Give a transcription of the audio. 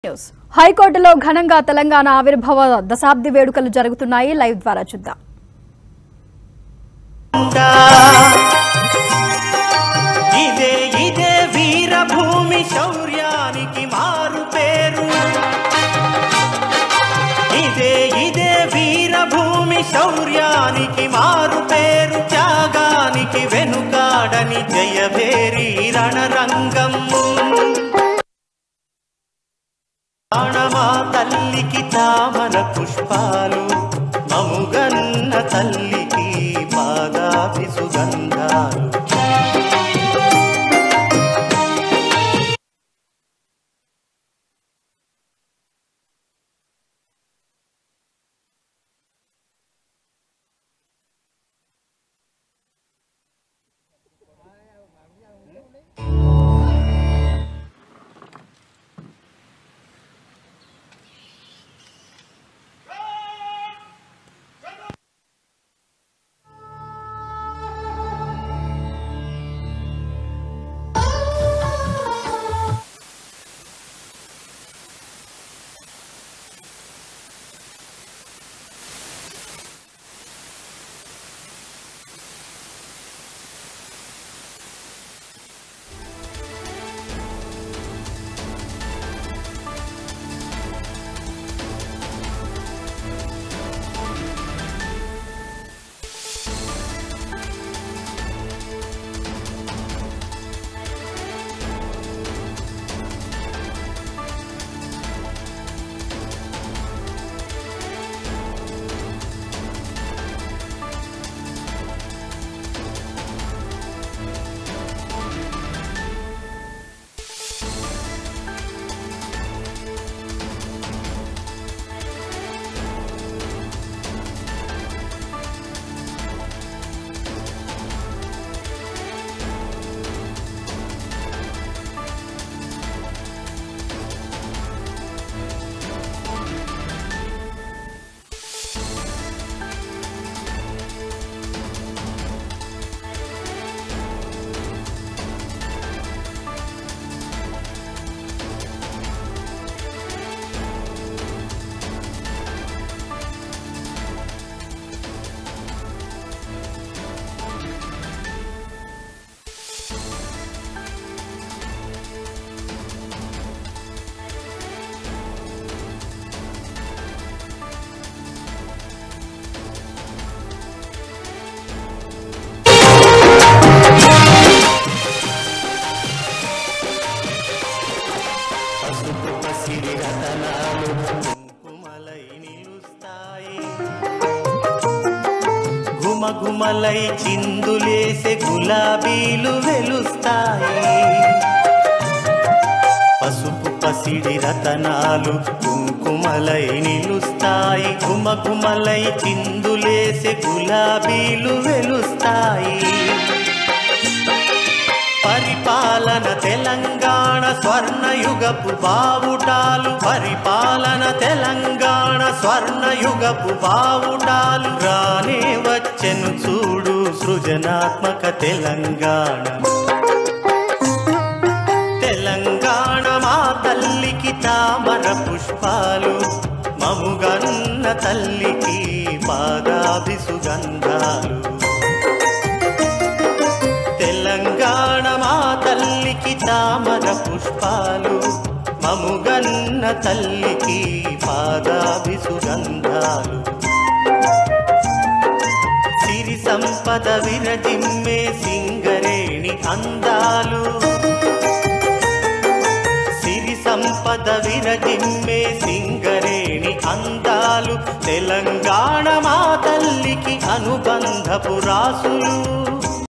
news హైకోర్టులో ఘనంగా తెలంగాణ ఆవిర్భావ దశాబ్ది వేడుకలు జరుగుతున్నాయి లైవ్ ద్వారా చూద్దాం ఇదే ఇదే వీరభూమి శౌర్యానికి మారు పేరు ఇదే ఇదే వీరభూమి శౌర్యానికి మారు పేరు త్యాగానికి వెనుకాడని జయభేరి రణరంగం ప్రాణమా తల్లికి తామర పుష్పాలు మముగన్న తల్లికి పాదాభి సుగంధాలు పసుపు పసిరి రతనాలు కుంకుమలై నిలుస్తాయి గుమగుమలై చిందులేసే గులాబీలు వెలుస్తాయి పసుపు పసిడి రతనాలు కుంకుమలై నిలుస్తాయి గుమగుమలై చిందులేసే గులాబీలు వెలుస్తాయి పరిపాలన తెలంగాణ స్వర్ణయుగపు బావుటాలు పరిపాలన తెలంగాణ స్వర్ణయుగపు బావుటాలు రానే వచ్చెను చూడు సృజనాత్మక తెలంగాణ తెలంగాణ మా తల్లికి తామర పుష్పాలు మముగన్న తల్లికి పాదాభి సుగంధాలు తెలంగాణ మా తల్లికి తామర పుష్పాలు మముగన్న తల్లికి పాదాభి సుగంధాలు సిరి సంపద విరజిమ్మే సింగరేణి అందాలు సిరి సంపద విరజిమ్మే సింగరేణి అందాలు తెలంగాణ మా తల్లికి అనుబంధపు రాసులు